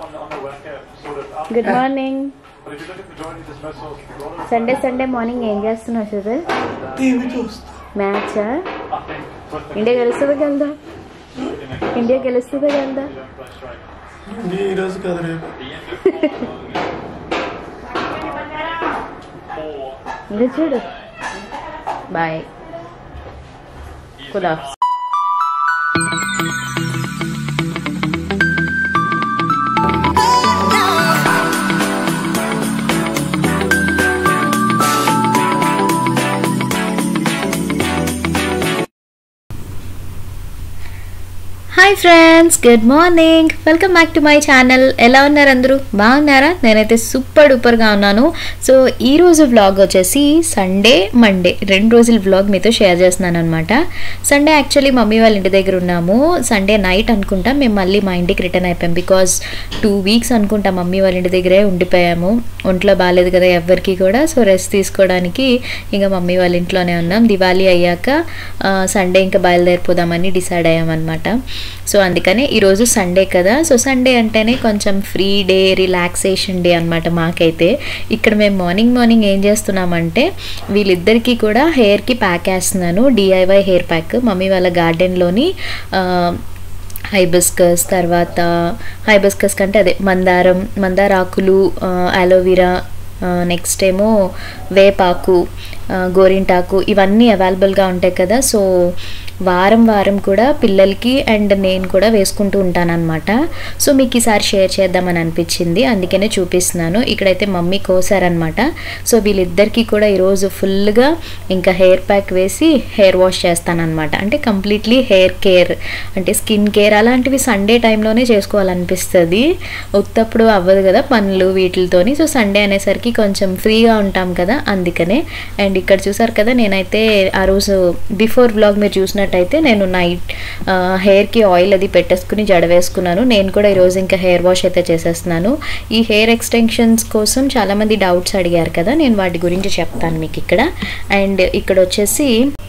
on, on the workout sort of up. Good morning But if you look at majority dismissals, a lot of Sunday Sunday morning ఏం చేస్తున్నావు Sudheer TV చూస్తా మ్యాచా I think with the India గెలుస్తుంది కదా in a India గెలుస్తుంది కదా you don't play straight. ఈ రోజు కదా రేపు ఇది చూడు బాయ్ కుదా hi friends good morning welcome back to my channel ఎలా ఉన్నారు అందరూ బాగున్నారా నేనైతే సూపర్ డూపర్గా ఉన్నాను సో ఈ రోజు వ్లాగ్ వచ్చేసి సండే మండే రెండు రోజుల వ్లాగ్ మీతో షేర్ చేస్తున్నాను అనమాట సండే యాక్చువల్లీ మమ్మీ వాళ్ళ ఇంటి దగ్గర ఉన్నాము సండే నైట్ అనుకుంటా మేము మళ్ళీ మా ఇంటికి రిటర్న్ అయిపోయాం బికాజ్ టూ వీక్స్ అనుకుంటా మమ్మీ వాళ్ళ ఇంటి దగ్గరే ఉండిపోయాము ఒంట్లో బాగాలేదు కదా ఎవరికి కూడా సో రెస్ట్ తీసుకోవడానికి ఇంకా మమ్మీ వాళ్ళ ఇంట్లోనే ఉన్నాం దివాళీ అయ్యాక సండే ఇంకా బయలుదేరిపోదామని డిసైడ్ అయ్యామన్నమాట సో అందుకనే ఈరోజు సండే కదా సో సండే అంటేనే కొంచెం ఫ్రీ డే రిలాక్సేషన్ డే అనమాట మాకైతే ఇక్కడ మేము మార్నింగ్ మార్నింగ్ ఏం చేస్తున్నామంటే వీళ్ళిద్దరికీ కూడా హెయిర్కి ప్యాక్ వేస్తున్నాను డిఐవై హెయిర్ ప్యాక్ మమ్మీ వాళ్ళ గార్డెన్లోని హైబిస్కస్ తర్వాత హైబిస్కస్ కంటే అదే మందారం మందార ఆకులు అలోవెరా నెక్స్ట్ ఏమో వేపాకు ఆ, గోరింటాకు ఇవన్నీ అవైలబుల్గా ఉంటాయి కదా సో వారం వారం కూడా పిల్లలకి అండ్ నేను కూడా వేసుకుంటూ ఉంటానన్నమాట సో మీకు ఈసారి షేర్ చేద్దామని అనిపించింది అందుకనే చూపిస్తున్నాను ఇక్కడైతే మమ్మీ కోసారనమాట సో వీళ్ళిద్దరికీ కూడా ఈరోజు ఫుల్గా ఇంకా హెయిర్ ప్యాక్ వేసి హెయిర్ వాష్ చేస్తానన్నమాట అంటే కంప్లీట్లీ హెయిర్ కేర్ అంటే స్కిన్ కేర్ అలాంటివి సండే టైంలోనే చేసుకోవాలనిపిస్తుంది ఉత్తప్పుడు అవ్వదు కదా పనులు వీటితోని సో సండే అనేసరికి కొంచెం ఫ్రీగా ఉంటాం కదా అందుకనే అండ్ ఇక్కడ చూసారు కదా నేనైతే ఆ రోజు బిఫోర్ వ్లాగ్ మీరు చూసినట్టయితే నేను నైట్ హెయిర్కి ఆయిల్ అది పెట్టేసుకుని జడ వేసుకున్నాను నేను కూడా ఈరోజు ఇంకా హెయిర్ వాష్ అయితే చేసేస్తున్నాను ఈ హెయిర్ ఎక్స్టెన్షన్స్ కోసం చాలామంది డౌట్స్ అడిగారు కదా నేను వాటి గురించి చెప్తాను మీకు ఇక్కడ అండ్ ఇక్కడ వచ్చేసి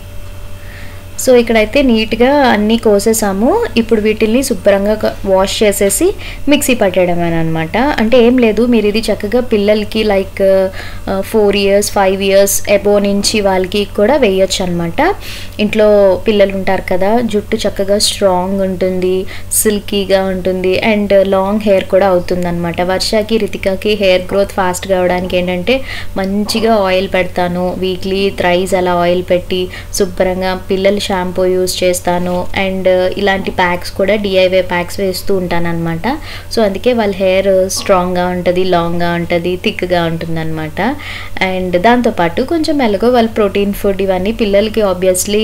సో ఇక్కడైతే నీట్గా అన్నీ కోసేసాము ఇప్పుడు వీటిల్ని శుభ్రంగా క- వాష్ చేసేసి మిక్సీ పట్టడమే అనమాట అంటే ఏం లేదు మీరు ఇది చక్కగా పిల్లలకి like four years five years above నుంచి వాళ్ళకి కూడా వేయొచ్చు అనమాట ఇంట్లో పిల్లలు ఉంటారు కదా జుట్టు చక్కగా స్ట్రాంగ్ ఉంటుంది సిల్కీగా ఉంటుంది అండ్ లాంగ్ హెయిర్ కూడా అవుతుంది అనమాట వర్షాకి రితికాకి హెయిర్ గ్రోత్ ఫాస్ట్గా అవడానికి ఏంటంటే మంచిగా ఆయిల్ పెడతాను వీక్లీ థ్రైస్ అలా ఆయిల్ పెట్టి శుభ్రంగా పిల్లలు షాంపూ యూస్ చేస్తాను అండ్ ఇలాంటి ప్యాక్స్ కూడా డిఐవై ప్యాక్స్ వేస్తూ ఉంటాను అనమాట సో అందుకే వాళ్ళ హెయిర్ స్ట్రాంగ్గా ఉంటుంది లాంగ్గా ఉంటుంది థిక్గా ఉంటుంది అనమాట అండ్ దాంతోపాటు కొంచెం ఎలాగో వాళ్ళ ప్రోటీన్ ఫుడ్ ఇవన్నీ పిల్లలకి ఆబ్వియస్లీ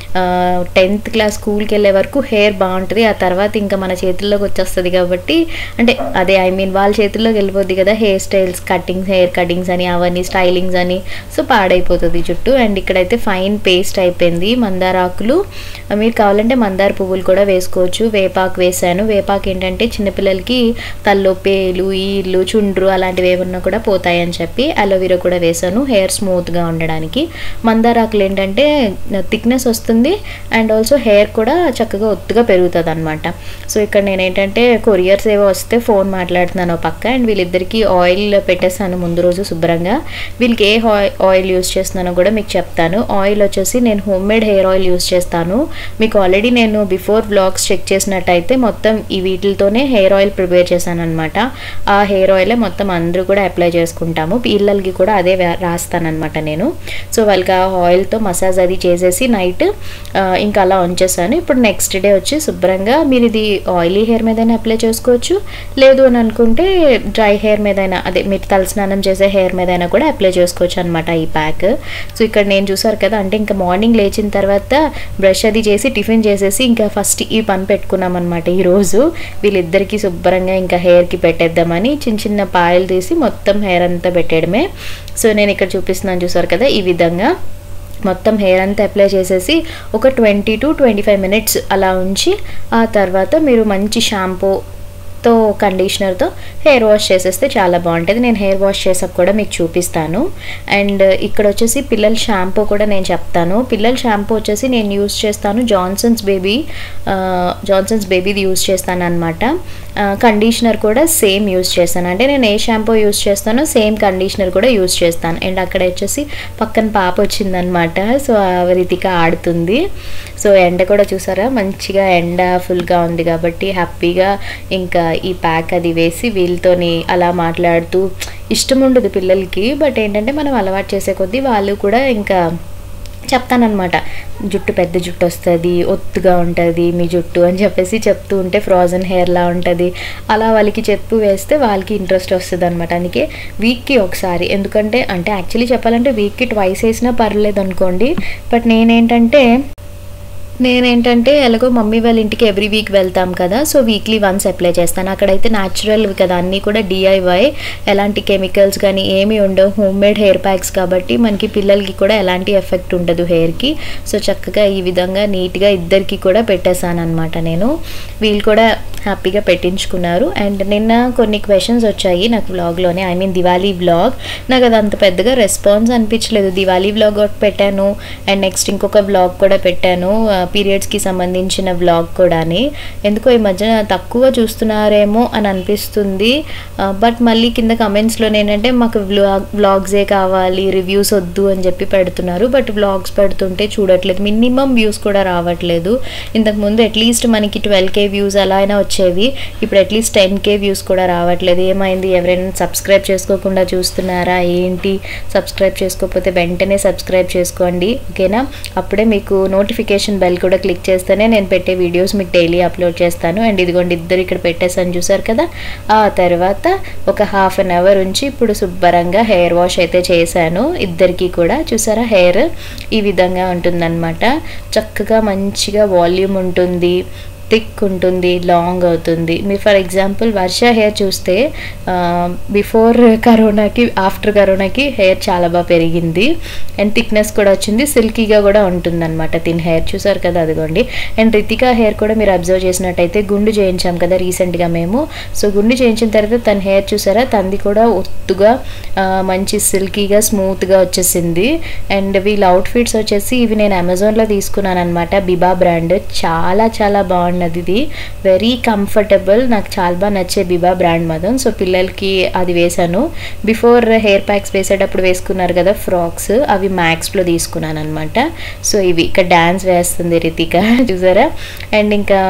టెన్త్ క్లాస్ స్కూల్కి వెళ్ళే వరకు హెయిర్ బాగుంటుంది ఆ తర్వాత ఇంకా మన చేతుల్లోకి వచ్చేస్తుంది కాబట్టి అంటే అదే ఐ మీన్ వాళ్ళ చేతుల్లోకి వెళ్ళిపోద్ది కదా hair styles cuttings hair cuttings అని అవన్నీ స్టైలింగ్స్ అని సో పాడైపోతుంది జుట్టు అండ్ ఇక్కడైతే ఫైన్ పేస్ట్ అయిపోయింది మందార ఆకులు మీరు కావాలంటే మందార పువ్వులు కూడా వేసుకోవచ్చు వేపాకు వేసాను వేపాకు ఏంటంటే చిన్నపిల్లలకి తల్లొప్పేలు ఈర్లు చుండ్రు అలాంటివి ఏమన్నా కూడా పోతాయని చెప్పి అలోవెరా కూడా వేసాను హెయిర్ స్మూత్గా ఉండడానికి మందార ఆకులు ఏంటంటే థిక్నెస్ వస్తుంది అండ్ ఆల్సో హెయిర్ కూడా చక్కగా ఒత్తుగా పెరుగుతుంది అనమాట సో ఇక్కడ నేను ఏంటంటే కొరియర్స్ ఏవో వస్తే ఫోన్ మాట్లాడుతున్నాను ఓ పక్క అండ్ వీళ్ళిద్దరికి ఆయిల్ పెట్టేస్తాను ముందు రోజు శుభ్రంగా వీళ్ళకి ఏ ఆయిల్ యూస్ చేస్తున్నానో కూడా మీకు చెప్తాను ఆయిల్ వచ్చేసి నేను home made hair oil use చేస్తాను మీకు ఆల్రెడీ నేను బిఫోర్ బ్లాగ్స్ చెక్ చేసినట్టయితే మొత్తం ఈ వీటితోనే హెయిర్ ఆయిల్ ప్రిపేర్ చేశాను అనమాట ఆ హెయిర్ ఆయిలే మొత్తం అందరూ కూడా అప్లై చేసుకుంటాము పిల్లలకి కూడా అదే రాస్తానమాట నేను సో వాళ్ళకి ఆ ఆయిల్తో మసాజ్ అది చేసేసి నైట్ ఇంకా అలా ఉంచేసాను ఇప్పుడు నెక్స్ట్ డే వచ్చి శుభ్రంగా మీరు ఇది ఆయిలీ హెయిర్ మీదైనా అప్లై చేసుకోవచ్చు లేదు అని అనుకుంటే డ్రై హెయిర్ మీదైనా అదే మీరు తలస్నానం చేసే హెయిర్ మీదైనా కూడా అప్లై చేసుకోవచ్చు అనమాట ఈ ప్యాక్ సో ఇక్కడ నేను చూసారు కదా అంటే ఇంకా మార్నింగ్ లేచిన తర్వాత బ్రష్ అది చేసి టిఫిన్ చేసేసి ఇంకా ఫస్ట్ ఈ పని పెట్టుకున్నాం అనమాట ఈరోజు వీళ్ళిద్దరికి శుభ్రంగా ఇంకా హెయిర్కి పెట్టేద్దామని చిన్న చిన్న పాయలు తీసి మొత్తం హెయిర్ అంతా పెట్టేయడమే సో నేను ఇక్కడ చూపిస్తున్నాను చూసారు కదా ఈ విధంగా మొత్తం హెయిర్ అంతా అప్లై చేసేసి ఒక twenty to twenty five minutes అలా ఉంచి ఆ తర్వాత మీరు మంచి షాంపూ తో కండిషనర్తో హెయిర్ వాష్ చేసేస్తే చాలా బాగుంటుంది నేను హెయిర్ వాష్ చేసాక కూడా మీకు చూపిస్తాను అండ్ ఇక్కడ వచ్చేసి పిల్లల షాంపూ కూడా నేను చెప్తాను పిల్లల షాంపూ వచ్చేసి నేను యూస్ చేస్తాను జాన్సన్స్ బేబీ జాన్సన్స్ బేబీది యూస్ చేస్తాను అనమాట కండిషనర్ కూడా సేమ్ యూస్ చేస్తాను అంటే నేను ఏ షాంపూ యూస్ చేస్తానో సేమ్ కండిషనర్ కూడా యూస్ చేస్తాను అండ్ అక్కడ వచ్చేసి పక్కన పాప వచ్చిందనమాట సో ఆ రీతిక ఆడుతుంది సో ఎండ కూడా చూసారా మంచిగా ఎండ ఫుల్గా ఉంది కాబట్టి హ్యాపీగా ఇంకా ఈ ప్యాక్ అది వేసి వీళ్ళతోని అలా మాట్లాడుతూ ఇష్టం ఉండదు పిల్లలకి బట్ ఏంటంటే మనం అలవాటు చేసే కొద్దీ వాళ్ళు కూడా ఇంకా చెప్తానమాట జుట్టు పెద్ద జుట్టు వస్తుంది ఒత్తుగా ఉంటుంది మీ జుట్టు అని చెప్పేసి చెప్తూ ఉంటే ఫ్రోజన్ హెయిర్లా ఉంటుంది అలా వాళ్ళకి చెప్పు వేస్తే వాళ్ళకి ఇంట్రెస్ట్ వస్తుంది అనమాట అందుకే వీక్కి ఒకసారి ఎందుకంటే అంటే యాక్చువల్లీ చెప్పాలంటే వీక్కి ట్వైస్ వేసినా పర్లేదు అనుకోండి బట్ నేనేంటంటే నేనేంటంటే ఎలాగో మమ్మీ వాళ్ళ ఇంటికి ఎవ్రీ వీక్ వెళ్తాం కదా సో వీక్లీ వన్స్ అప్లై చేస్తాను అక్కడైతే న్యాచురల్ కదా అన్నీ కూడా డిఐవై ఎలాంటి కెమికల్స్ కానీ ఏమీ ఉండవు హోమ్ మేడ్ హెయిర్ ప్యాక్స్ కాబట్టి మనకి పిల్లలకి కూడా ఎలాంటి ఎఫెక్ట్ ఉండదు హెయిర్కి సో చక్కగా ఈ విధంగా నీట్గా ఇద్దరికి కూడా పెట్టేశాను అనమాట నేను వీళ్ళు కూడా హ్యాపీగా పెట్టించుకున్నారు అండ్ నిన్న కొన్ని క్వశ్చన్స్ వచ్చాయి నాకు వ్లాగ్లోనే ఐ మీన్ దివాళీ వ్లాగ్ నాకు అది అంత పెద్దగా రెస్పాన్స్ అనిపించలేదు దివాళీ వ్లాగ్ ఒకటి పెట్టాను అండ్ నెక్స్ట్ ఇంకొక వ్లాగ్ కూడా పెట్టాను పీరియడ్స్కి సంబంధించిన వ్లాగ్ కూడాని ఎందుకో ఈ మధ్య తక్కువ చూస్తున్నారేమో అని అనిపిస్తుంది బట్ మళ్ళీ కింద కమెంట్స్లో ఏంటంటే మాకు వ్లాగ్ వ్లాగ్సే కావాలి రివ్యూస్ వద్దు అని చెప్పి పెడుతున్నారు బట్ వ్లాగ్స్ పెడుతుంటే చూడట్లేదు మినిమం వ్యూస్ కూడా రావట్లేదు ఇంతకుముందు అట్లీస్ట్ మనకి ట్వెల్వ్ కే వ్యూస్ అలా అయినా వచ్చేవి ఇప్పుడు అట్లీస్ట్ టెన్ కే వ్యూస్ కూడా రావట్లేదు ఏమైంది ఎవరైనా సబ్స్క్రైబ్ చేసుకోకుండా చూస్తున్నారా ఏంటి సబ్స్క్రైబ్ చేసుకోకపోతే వెంటనే సబ్స్క్రైబ్ చేసుకోండి ఓకేనా అప్పుడే మీకు నోటిఫికేషన్ బెల్ కూడా క్లిక్ చేస్తేనే నేను పెట్టే వీడియోస్ మీకు డైలీ అప్లోడ్ చేస్తాను అండ్ ఇదిగోండి ఇద్దరు ఇక్కడ పెట్టేసాను చూసారు కదా ఆ తర్వాత ఒక హాఫ్ అన్ అవర్ ఉంచి ఇప్పుడు శుభ్రంగా హెయిర్ వాష్ అయితే చేశాను ఇద్దరికి కూడా చూసారా హెయిర్ ఈ విధంగా ఉంటుందన్నమాట చక్కగా మంచిగా వాల్యూమ్ ఉంటుంది థిక్ ఉంటుంది లాంగ్ అవుతుంది మీరు ఫర్ ఎగ్జాంపుల్ వర్ష హెయిర్ చూస్తే బిఫోర్ కరోనాకి ఆఫ్టర్ కరోనాకి హెయిర్ చాలా బాగా పెరిగింది అండ్ థిక్నెస్ కూడా వచ్చింది సిల్కీగా కూడా ఉంటుందన్నమాట తిన్ హెయిర్ చూసారు కదా అదిగోండి అండ్ రితిక హెయిర్ కూడా మీరు అబ్జర్వ్ చేసినట్టయితే గుండు చేయించాం కదా రీసెంట్గా మేము సో గుండు చేయించిన తర్వాత తన హెయిర్ చూసారా తంది కూడా ఒత్తుగా ఆ, మంచి సిల్కీగా స్మూత్గా వచ్చేసింది అండ్ వీళ్ళ అవుట్ఫిట్స్ వచ్చేసి ఇవి నేను అమెజాన్లో తీసుకున్నాను అనమాట బిబా బ్రాండ్ చాలా చాలా బాగున్నది ఇది వెరీ కంఫర్టబుల్ నాకు చాలా బాగా నచ్చే బిబా బ్రాండ్ మాత్రం సో పిల్లలకి అది వేశాను బిఫోర్ హెయిర్ ప్యాక్స్ వేసేటప్పుడు వేసుకున్నారు కదా ఫ్రాక్స్ అవి మ్యాక్స్లో తీసుకున్నాను అనమాట సో ఇవి ఇక్కడ డ్యాన్స్ వేస్తుంది రితిక చూసారా అండ్ ఇంకా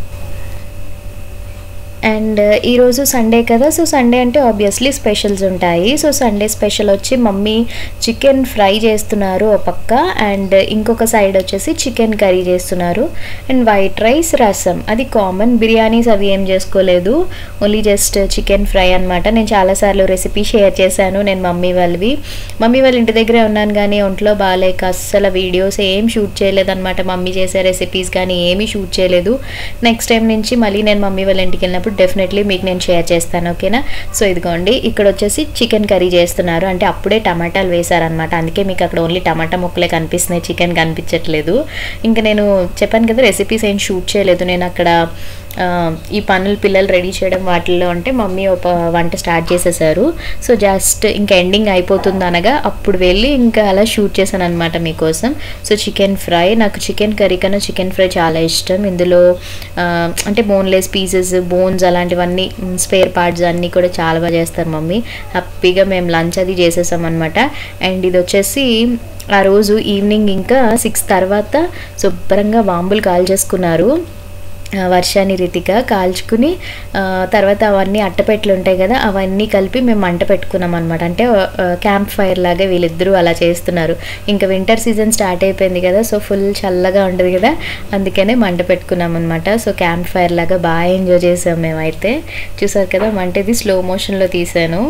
అండ్ ఈరోజు సండే కదా సో సండే అంటే ఆబ్వియస్లీ స్పెషల్స్ ఉంటాయి సో సండే స్పెషల్ వచ్చి మమ్మీ చికెన్ ఫ్రై చేస్తున్నారు ఒక పక్క అండ్ ఇంకొక సైడ్ వచ్చేసి చికెన్ కర్రీ చేస్తున్నారు అండ్ వైట్ రైస్ రసం అది కామన్ బిర్యానీస్ అవి ఏం చేసుకోలేదు ఓన్లీ జస్ట్ చికెన్ ఫ్రై అనమాట నేను చాలాసార్లు రెసిపీ షేర్ చేశాను నేను మమ్మీ వాళ్ళవి మమ్మీ వాళ్ళ ఇంటి దగ్గరే ఉన్నాను కానీ ఒంట్లో బాగాలేక అస్సలు వీడియోస్ ఏం షూట్ చేయలేదు అనమాట మమ్మీ చేసే రెసిపీస్ కానీ ఏమీ షూట్ చేయలేదు నెక్స్ట్ టైం నుంచి మళ్ళీ నేను మమ్మీ వాళ్ళ ఇంటికి వెళ్ళినప్పుడు డెఫినెట్లీ మీకు నేను షేర్ చేస్తాను ఓకేనా సో ఇదిగోండి ఇక్కడ వచ్చేసి చికెన్ కర్రీ చేస్తున్నారు అంటే అప్పుడే టమాటాలు వేశారనమాట అందుకే మీకు అక్కడ ఓన్లీ టమాటా ముక్కలే కనిపిస్తున్నాయి చికెన్ కనిపించట్లేదు ఇంకా నేను చెప్పాను కదా రెసిపీస్ ఏం షూట్ చేయలేదు నేను అక్కడ ఆ, ఈ పనులు పిల్లలు రెడీ చేయడం వాటిల్లో అంటే మమ్మీ ఒక వంట స్టార్ట్ చేసేసారు సో జస్ట్ ఇంకా ఎండింగ్ అయిపోతుంది అనగా అప్పుడు వెళ్ళి ఇంకా అలా షూట్ చేశాను అనమాట మీకోసం సో చికెన్ ఫ్రై నాకు చికెన్ కర్రీ కన్నా చికెన్ ఫ్రై చాలా ఇష్టం ఇందులో ఆ, అంటే బోన్లెస్ పీసెస్ బోన్స్ అలాంటివన్నీ స్పేర్ పార్ట్స్ అన్నీ కూడా చాలా బాగా చేస్తారు మమ్మీ హ్యాపీగా మేము లంచ్ అది చేసేసాం అనమాట అండ్ ఇది వచ్చేసి ఆ రోజు ఈవినింగ్ ఇంకా సిక్స్ తర్వాత శుభ్రంగా వాంబులు కాల్ చేసుకున్నారు ఆ, వర్షాన్ని రీతిగా కాల్చుకుని ఆ, తర్వాత అవన్నీ అట్టపెట్లు ఉంటాయి కదా అవన్నీ కలిపి మేము మంట పెట్టుకున్నాం అనమాట అంటే క్యాంప్ ఫైర్ లాగా వీళ్ళిద్దరూ అలా చేస్తున్నారు ఇంకా వింటర్ సీజన్ స్టార్ట్ అయిపోయింది కదా సో ఫుల్ చల్లగా ఉండదు కదా అందుకనే మంట పెట్టుకున్నాం అనమాట సో క్యాంప్ ఫైర్ లాగా బాగా ఎంజాయ్ చేసాం మేమైతే చూసారు కదా మంట ఇది స్లో మోషన్లో తీసాను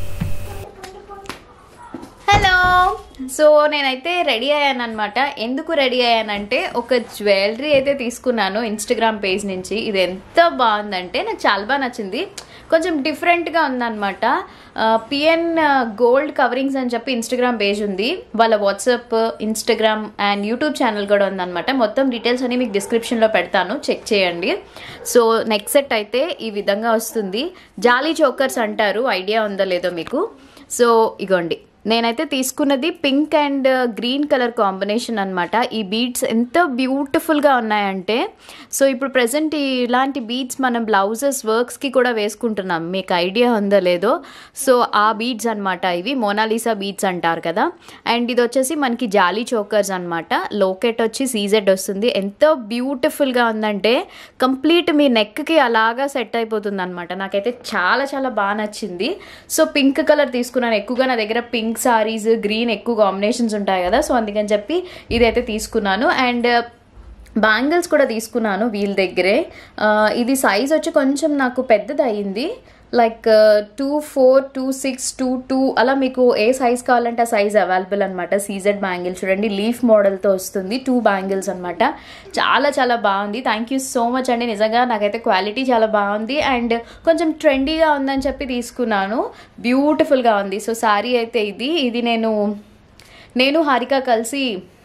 హలో సో నేనైతే రెడీ అయ్యాను అనమాట ఎందుకు రెడీ అయ్యానంటే ఒక జ్యువెలరీ అయితే తీసుకున్నాను ఇన్స్టాగ్రామ్ పేజ్ నుంచి ఇది ఎంత బాగుందంటే నాకు చాలా బాగా నచ్చింది కొంచెం డిఫరెంట్గా ఉందన్నమాట పిఎన్ గోల్డ్ కవరింగ్స్ అని చెప్పి ఇన్స్టాగ్రామ్ పేజ్ ఉంది వాళ్ళ WhatsApp Instagram and YouTube channel కూడా ఉందన్నమాట మొత్తం డీటెయిల్స్ అన్ని మీకు డిస్క్రిప్షన్లో పెడతాను చెక్ చేయండి సో నెక్స్ట్ సెట్ అయితే ఈ విధంగా వస్తుంది జాలీ చోకర్స్ అంటారు ఐడియా ఉందో లేదో మీకు సో ఇగోండి నేనైతే తీసుకున్నది pink and green colour combination అనమాట ఈ బీడ్స్ ఎంత బ్యూటిఫుల్గా ఉన్నాయంటే సో ఇప్పుడు ప్రజెంట్ ఇలాంటి బీడ్స్ మనం బ్లౌజెస్ వర్క్స్కి కూడా వేసుకుంటున్నాం మీకు ఐడియా ఉందో లేదో సో ఆ బీడ్స్ అనమాట ఇవి మోనాలిసా బీడ్స్ అంటారు కదా అండ్ ఇది వచ్చేసి మనకి జాలీ చోకర్స్ అనమాట లోకెట్ వచ్చి సీజెడ్ వస్తుంది ఎంత బ్యూటిఫుల్గా ఉందంటే కంప్లీట్ మీ నెక్కి అలాగా సెట్ అయిపోతుంది అనమాట నాకైతే చాలా చాలా బాగా నచ్చింది సో పింక్ కలర్ తీసుకున్నాను ఎక్కువగా నా దగ్గర పింక్ సారీస్ గ్రీన్ ఎక్కువ కాంబినేషన్స్ ఉంటాయి కదా సో అందుకని చెప్పి ఇదైతే తీసుకున్నాను అండ్ బ్యాంగిల్స్ కూడా తీసుకున్నాను వీళ్ళ దగ్గరే ఆ, ఇది సైజ్ వచ్చి కొంచెం నాకు పెద్దది అయ్యింది like two four two six two two అలా మీకు ఏ సైజ్ కావాలంటే ఆ సైజ్ అవైలబుల్ అనమాట సీజెడ్ బ్యాంగిల్ చూడండి లీఫ్ మోడల్తో వస్తుంది టూ బ్యాంగిల్స్ అనమాట చాలా చాలా బాగుంది థ్యాంక్ యూ సో మచ్ అండి నిజంగా నాకైతే క్వాలిటీ చాలా బాగుంది అండ్ కొంచెం ట్రెండీగా ఉందని చెప్పి తీసుకున్నాను బ్యూటిఫుల్గా ఉంది సో శారీ అయితే ఇది ఇది నేను నేను హారిక కలిసి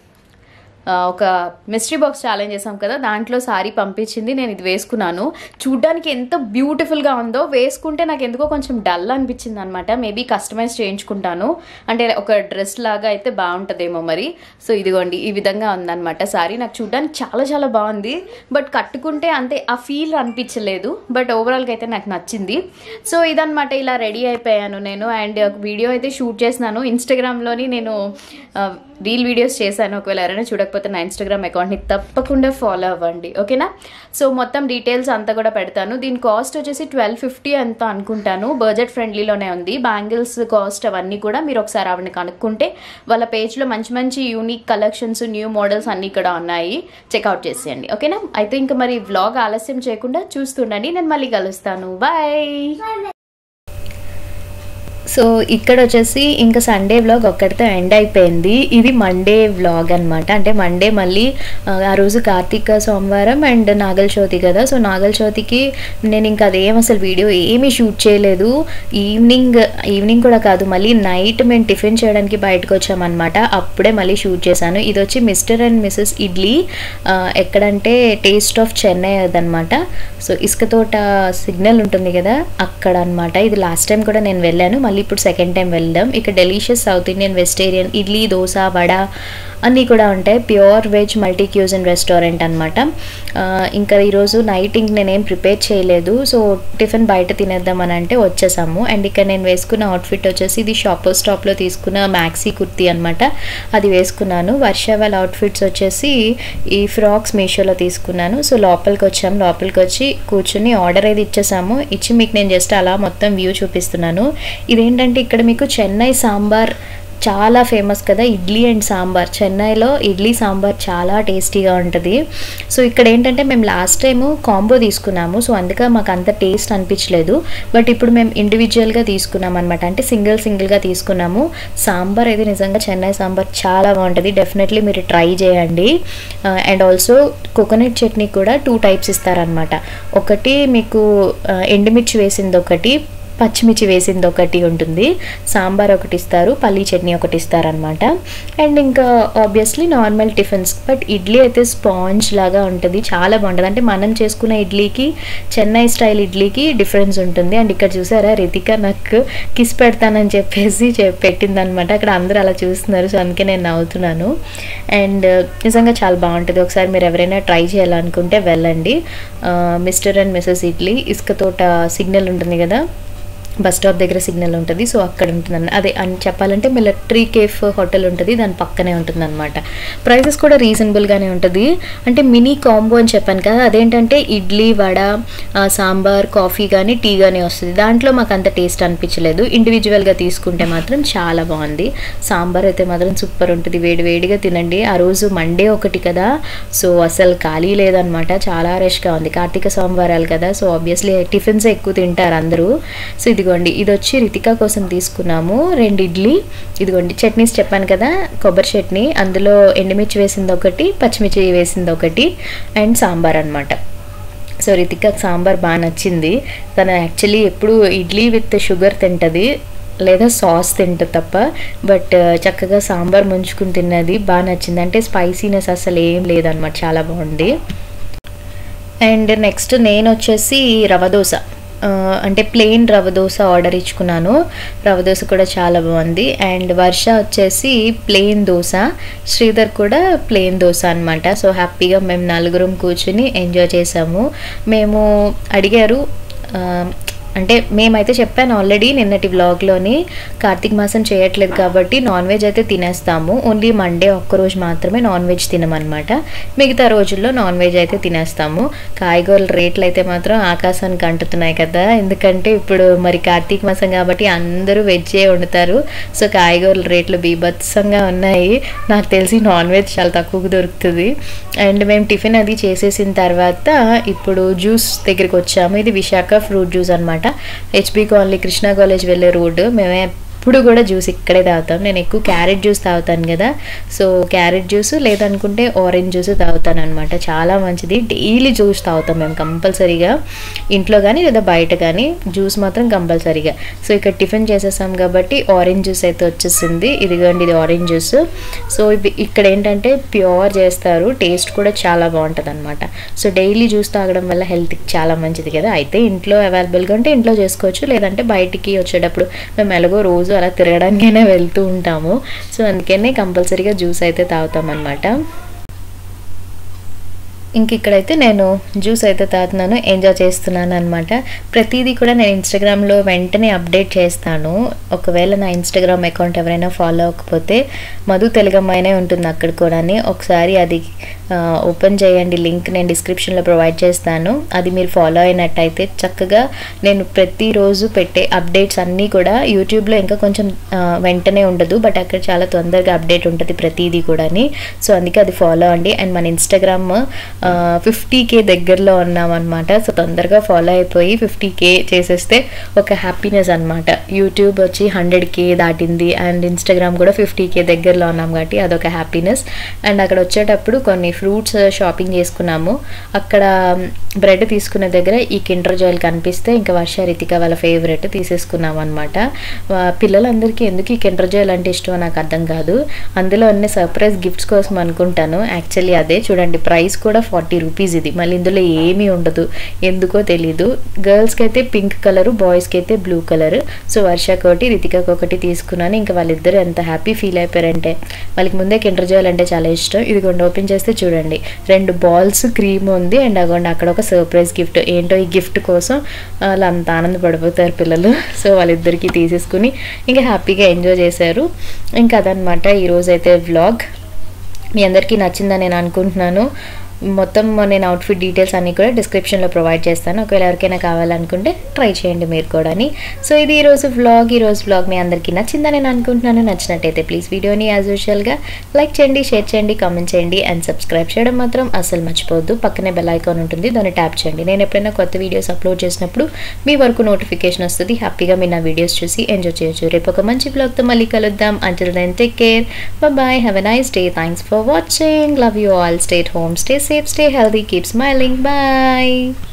ఆ, ఒక మిస్టరీ బాక్స్ ఛాలెంజ్ చేసాం కదా దాంట్లో సారీ పంపించింది నేను ఇది వేసుకున్నాను చూడ్డానికి ఎంత బ్యూటిఫుల్గా ఉందో వేసుకుంటే నాకు ఎందుకో కొంచెం డల్ అనిపించింది అనమాట మేబీ కస్టమైజ్ చేయించుకుంటాను అంటే ఒక డ్రెస్ లాగా అయితే బాగుంటుందేమో మరి సో ఇదిగోండి ఈ విధంగా ఉందన్నమాట సారీ నాకు చూడ్డానికి చాలా చాలా బాగుంది బట్ కట్టుకుంటే అంతే ఆ ఫీల్ అనిపించలేదు బట్ ఓవరాల్గా అయితే నాకు నచ్చింది సో ఇదనమాట ఇలా రెడీ అయిపోయాను నేను అండ్ వీడియో అయితే షూట్ చేసినాను ఇన్స్టాగ్రామ్లోని నేను ఆ, రీల్ వీడియోస్ చేశాను ఒకవేళ ఎవరైనా చూడకపోతే నా ఇన్స్టాగ్రామ్ అకౌంట్ని తప్పకుండా ఫాలో అవ్వండి ఓకేనా సో మొత్తం డీటెయిల్స్ అంతా కూడా పెడతాను దీని కాస్ట్ వచ్చేసి ట్వెల్వ్ ఫిఫ్టీ అంత అనుకుంటాను బడ్జెట్ ఫ్రెండ్లీలోనే ఉంది బ్యాంగిల్స్ కాస్ట్ అవన్నీ కూడా మీరు ఒకసారి ఆవిడని కనుక్కుంటే వాళ్ళ పేజ్లో మంచి మంచి యూనిక్ కలెక్షన్స్ న్యూ మోడల్స్ అన్నీ కూడా ఉన్నాయి చెక్అవుట్ చేసేయండి ఓకేనా అయితే ఇంకా మరి వ్లాగ్ ఆలస్యం చేయకుండా చూస్తుండండి నేను మళ్ళీ కలుస్తాను బాయ్ సో ఇక్కడ వచ్చేసి ఇంకా సండే వ్లాగ్ ఒక్కడితో ఎండ్ అయిపోయింది ఇది మండే వ్లాగ్ అనమాట అంటే మండే మళ్ళీ ఆ, ఆ రోజు కార్తీక సోమవారం అండ్ నాగల చవితి కదా సో నాగల చవితికి నేను ఇంకా అదేం అసలు వీడియో ఏమీ షూట్ చేయలేదు ఈవినింగ్ ఈవినింగ్ కూడా కాదు మళ్ళీ నైట్ మేము టిఫిన్ చేయడానికి బయటకు వచ్చామన్నమాట అప్పుడే మళ్ళీ షూట్ చేశాను ఇది వచ్చి మిస్టర్ అండ్ మిస్సెస్ ఇడ్లీ ఆ, ఎక్కడంటే టేస్ట్ ఆఫ్ చెన్నై అదనమాట సో ఇసుక తోట సిగ్నల్ ఉంటుంది కదా అక్కడ అనమాట ఇది లాస్ట్ టైం కూడా నేను వెళ్ళాను మళ్ళీ ఇప్పుడు సెకండ్ టైం వెళ్దాం ఇక్కడ delicious South Indian vegetarian idli dosa vada అన్నీ కూడా ఉంటాయి pure veg multi cuisine restaurant అనమాట ఇంకా ఈరోజు నైట్ ఇంక నేనేం ప్రిపేర్ చేయలేదు సో టిఫిన్ బయట తినేద్దాం అని అంటే వచ్చేసాము అండ్ ఇక్కడ నేను వేసుకున్న అవుట్ఫిట్ వచ్చేసి ఇది షాపర్ స్టాప్లో తీసుకున్న మ్యాక్సీ కుర్తీ అనమాట అది వేసుకున్నాను వర్ష వాళ్ళ అవుట్ఫిట్స్ వచ్చేసి ఈ ఫ్రాక్స్ మీషోలో తీసుకున్నాను సో లోపలికి వచ్చాము లోపలికి వచ్చి కూర్చుని ఆర్డర్ అయితే ఇచ్చేసాము ఇచ్చి మీకు నేను జస్ట్ అలా మొత్తం వ్యూ చూపిస్తున్నాను ఇదేంటంటే ఇక్కడ మీకు చెన్నై సాంబార్ చాలా ఫేమస్ కదా ఇడ్లీ అండ్ సాంబార్ చెన్నైలో ఇడ్లీ సాంబార్ చాలా టేస్టీగా ఉంటుంది సో ఇక్కడ ఏంటంటే మేము లాస్ట్ టైము కాంబో తీసుకున్నాము సో అందుకే మాకు అంత టేస్ట్ అనిపించలేదు బట్ ఇప్పుడు మేము ఇండివిజువల్గా తీసుకున్నాం అనమాట అంటే సింగిల్ సింగిల్గా తీసుకున్నాము సాంబార్ అయితే నిజంగా చెన్నై సాంబార్ చాలా బాగుంటుంది డెఫినెట్లీ మీరు ట్రై చేయండి అండ్ ఆల్సో కోకోనట్ చట్నీ కూడా టూ టైప్స్ ఇస్తారనమాట ఒకటి మీకు ఆ, ఎండుమిర్చి వేసింది ఒకటి పచ్చిమిర్చి వేసింది ఒకటి ఉంటుంది సాంబార్ ఒకటి ఇస్తారు పల్లీ చట్నీ ఒకటి ఇస్తారనమాట అండ్ ఇంకా obviously normal tiffins but idli అయితే స్పాంజ్ లాగా ఉంటుంది చాలా బాగుంటుంది అంటే మనం చేసుకున్న ఇడ్లీకి చెన్నై స్టైల్ ఇడ్లీకి డిఫరెన్స్ ఉంటుంది అండ్ ఇక్కడ చూసారా రితిక నాకు కిస్ పెడతానని చెప్పేసి చె- పెట్టిందనమాట అక్కడ అందరూ అలా చూస్తున్నారు సో అందుకే నేను నవ్వుతున్నాను అండ్ నిజంగా చాలా బాగుంటుంది ఒకసారి మీరు ఎవరైనా ట్రై చేయాలనుకుంటే వెళ్ళండి మిస్టర్ అండ్ మిస్సెస్ ఇడ్లీ ఇసుక తోట సిగ్నల్ ఉంటుంది కదా బస్ స్టాప్ దగ్గర సిగ్నల్ ఉంటుంది సో అక్కడ ఉంటుందన్న అదే అని చెప్పాలంటే మిలిటరీ కేఫ్ హోటల్ ఉంటుంది దాని పక్కనే ఉంటుంది అనమాట ప్రైసెస్ కూడా రీజనబుల్గానే ఉంటుంది అంటే మినీ కాంబో అని చెప్పాను కదా అదేంటంటే ఇడ్లీ వడ ఆ, సాంబార్ కాఫీ కానీ టీ కానీ వస్తుంది దాంట్లో మాకు అంత టేస్ట్ అనిపించలేదు ఇండివిజువల్గా తీసుకుంటే మాత్రం చాలా బాగుంది సాంబార్ అయితే మాత్రం సూపర్ ఉంటుంది వేడి వేడిగా తినండి ఆ రోజు మండే ఒకటి కదా సో అసలు ఖాళీ లేదనమాట చాలా రష్గా ఉంది కార్తీక సోమవారాలు కదా సో ఆబ్వియస్లీ టిఫిన్స్ ఎక్కువ తింటారు అందరూ సో ఇదిగోండి ఇది వచ్చి రితిక కోసం తీసుకున్నాము రెండు ఇడ్లీ ఇదిగోండి చట్నీస్ చెప్పాను కదా కొబ్బరి చట్నీ అందులో ఎండుమిర్చి వేసింది ఒకటి పచ్చిమిర్చి వేసింది ఒకటి అండ్ సాంబార్ అనమాట సో రితిక సాంబార్ బాగా నచ్చింది తను యాక్చువల్లీ ఎప్పుడు ఇడ్లీ విత్ షుగర్ తింటుంది లేదా సాస్ తింటుంది తప్ప బట్ చక్కగా సాంబార్ ముంచుకుని తిన్నది బాగా నచ్చింది అంటే స్పైసీనెస్ అసలు ఏం లేదనమాట చాలా బాగుంది అండ్ నెక్స్ట్ నేను వచ్చేసి రవ దోశ ఆ, అంటే ప్లెయిన్ రవ దోశ ఆర్డర్ ఇచ్చుకున్నాను రవ దోశ కూడా చాలా బాగుంది అండ్ వర్ష వచ్చేసి ప్లెయిన్ దోశ శ్రీధర్ కూడా ప్లెయిన్ దోశ అనమాట సో హ్యాపీగా మేము నలుగురం కూర్చుని ఎంజాయ్ చేసాము మేము అడిగారు ఆ, అంటే మేమైతే చెప్పాను ఆల్రెడీ నిన్నటి వ్లాగ్లోని కార్తీక మాసం చేయట్లేదు కాబట్టి నాన్ వెజ్ అయితే తినేస్తాము ఓన్లీ మండే ఒక్కరోజు మాత్రమే నాన్ వెజ్ తినమన్నమాట మిగతా రోజుల్లో నాన్ వెజ్ అయితే తినేస్తాము కాయగూరల రేట్లు అయితే మాత్రం ఆకాశానికి అంటుతున్నాయి కదా ఎందుకంటే ఇప్పుడు మరి కార్తీక మాసం కాబట్టి అందరూ వెజ్జే వండుతారు సో కాయగూరల రేట్లు బీభత్సంగా ఉన్నాయి నాకు తెలిసి నాన్ వెజ్ చాలా తక్కువకు దొరుకుతుంది అండ్ మేము టిఫిన్ అది చేసేసిన తర్వాత ఇప్పుడు జ్యూస్ దగ్గరికి వచ్చాము ఇది విశాఖ ఫ్రూట్ జ్యూస్ అనమాట హెచ్బి కాలనీ కృష్ణా కాలేజ్ వెళ్ళే రోడ్డు మేమే ఎప్పుడు కూడా జ్యూస్ ఇక్కడే తాగుతాం నేను ఎక్కువ క్యారెట్ జ్యూస్ తాగుతాను కదా సో క్యారెట్ జ్యూస్ లేదనుకుంటే ఆరెంజ్ జ్యూస్ తాగుతాను అనమాట చాలా మంచిది డైలీ జ్యూస్ తాగుతాం మేము కంపల్సరీగా ఇంట్లో కానీ లేదా బయట కానీ జ్యూస్ మాత్రం కంపల్సరీగా సో ఇక్కడ టిఫిన్ చేసేసాం కాబట్టి ఆరెంజ్ జ్యూస్ అయితే వచ్చేసింది ఇదిగోండి ఇది ఆరెంజ్ జ్యూస్ సో ఇవి ఇక్కడ ఏంటంటే ప్యూర్ చేస్తారు టేస్ట్ కూడా చాలా బాగుంటుంది అనమాట సో డైలీ జ్యూస్ తాగడం వల్ల హెల్త్కి చాలా మంచిది కదా అయితే ఇంట్లో అవైలబుల్గా ఉంటే ఇంట్లో చేసుకోవచ్చు లేదంటే బయటికి వచ్చేటప్పుడు మేము ఎలాగో రోజు అలా తిరగడానికైనా వెళ్తూ ఉంటాము సో అందుకనే కంపల్సరీగా జ్యూస్ అయితే తాగుతాం అనమాట ఇంక ఇక్కడైతే నేను జ్యూస్ అయితే తాగుతున్నాను ఎంజాయ్ చేస్తున్నాను అనమాట ప్రతిదీ కూడా నేను ఇన్స్టాగ్రామ్లో వెంటనే అప్డేట్ చేస్తాను ఒకవేళ నా ఇన్స్టాగ్రామ్ అకౌంట్ ఎవరైనా ఫాలో అవ్వకపోతే మధు తెలుగమ్మాయినే ఉంటుంది అక్కడ కూడా ఒకసారి అది ఆ, ఓపెన్ చేయండి లింక్ నేను డిస్క్రిప్షన్లో ప్రొవైడ్ చేస్తాను అది మీరు ఫాలో అయినట్టయితే చక్కగా నేను ప్రతిరోజు పెట్టే అప్డేట్స్ అన్నీ కూడా యూట్యూబ్లో ఇంకా కొంచెం ఆ, వెంటనే ఉండదు బట్ అక్కడ చాలా తొందరగా అప్డేట్ ఉంటుంది ప్రతిదీ కూడాని సో అందుకే అది ఫాలో అండి అండ్ మన ఇన్స్టాగ్రామ్ ఫిఫ్టీ కే దగ్గరలో ఉన్నామన్నమాట సో తొందరగా ఫాలో అయిపోయి ఫిఫ్టీ కే చేసేస్తే ఒక హ్యాపీనెస్ అనమాట యూట్యూబ్ వచ్చి హండ్రెడ్ కే దాటింది అండ్ ఇన్స్టాగ్రామ్ కూడా ఫిఫ్టీ కే దగ్గరలో ఉన్నాం కాబట్టి అదొక హ్యాపీనెస్ అండ్ అక్కడ వచ్చేటప్పుడు కొన్ని ఫ్రూట్స్ షాపింగ్ చేసుకున్నాము అక్కడ బ్రెడ్ తీసుకునే దగ్గర ఈ కిండర్ జాయిల్ కనిపిస్తే ఇంకా వర్ష రితిక వాళ్ళ ఫేవరెట్ తీసేసుకున్నాం అనమాట పిల్లలందరికీ ఎందుకు ఈ కిండర్ జాయిల్ అంటే ఇష్టమో నాకు అర్థం కాదు అందులో అన్ని సర్ప్రైజ్ గిఫ్ట్స్ కోసం అనుకుంటాను యాక్చువల్లీ అదే చూడండి ప్రైస్ కూడా ఫార్టీ రూపీస్ ఇది మళ్ళీ ఇందులో ఏమీ ఉండదు ఎందుకో తెలీదు గర్ల్స్కి అయితే పింక్ కలర్ బాయ్స్కి అయితే బ్లూ కలర్ సో వర్షకు ఒకటి రితికకు ఒకటి తీసుకున్నాను ఇంకా వాళ్ళిద్దరు ఎంత హ్యాపీ ఫీల్ అయిపోయారంటే వాళ్ళకి ముందే కిండర్ జాయిల్ అంటే చాలా ఇష్టం ఇదిగోండి ఓపెన్ చేస్తే చూడండి రెండు బాల్స్ క్రీమ్ ఉంది అండ్ అగోండి అక్కడ ఒక సర్ప్రైజ్ గిఫ్ట్ ఏంటో ఈ గిఫ్ట్ కోసం వాళ్ళు అంత ఆనందపడిపోతారు పిల్లలు సో వాళ్ళిద్దరికి తీసేసుకుని ఇంకా హ్యాపీగా ఎంజాయ్ చేశారు ఇంకా అదనమాట ఈరోజు అయితే వ్లాగ్ మీ అందరికీ నచ్చిందని నేను అనుకుంటున్నాను మొత్తం నేను అవుట్ఫిట్ డీటెయిల్స్ అన్నీ కూడా డిస్క్రిప్షన్లో ప్రొవైడ్ చేస్తాను ఒకవేళ ఎవరికైనా కావాలనుకుంటే ట్రై చేయండి మీరు కూడా సో ఇది ఈరోజు వ్లాగ్ ఈరోజు వ్లాగ్ మీ అందరికీ నచ్చిందని నేను అనుకుంటున్నాను నచ్చినట్టయితే ప్లీజ్ వీడియోని యాజ్ యూజువల్గా లైక్ చేయండి షేర్ చేయండి కామెంట్ చేయండి అండ్ సబ్స్క్రైబ్ చేయడం మాత్రం అస్సలు మర్చిపోవద్దు పక్కనే బెల్ ఐకాన్ ఉంటుంది దాన్ని ట్యాప్ చేయండి నేను ఎప్పుడైనా కొత్త వీడియోస్ అప్లోడ్ చేసినప్పుడు మీ వరకు నోటిఫికేషన్ వస్తుంది హ్యాపీగా మీరు నా వీడియోస్ చూసి ఎంజాయ్ చేయొచ్చు రేపు ఒక మంచి బ్లాగ్తో మళ్ళీ కలుద్దాం until then take care bye have a nice day thanks for watching love you all stay home stay safe, stay healthy, keep smiling. Bye.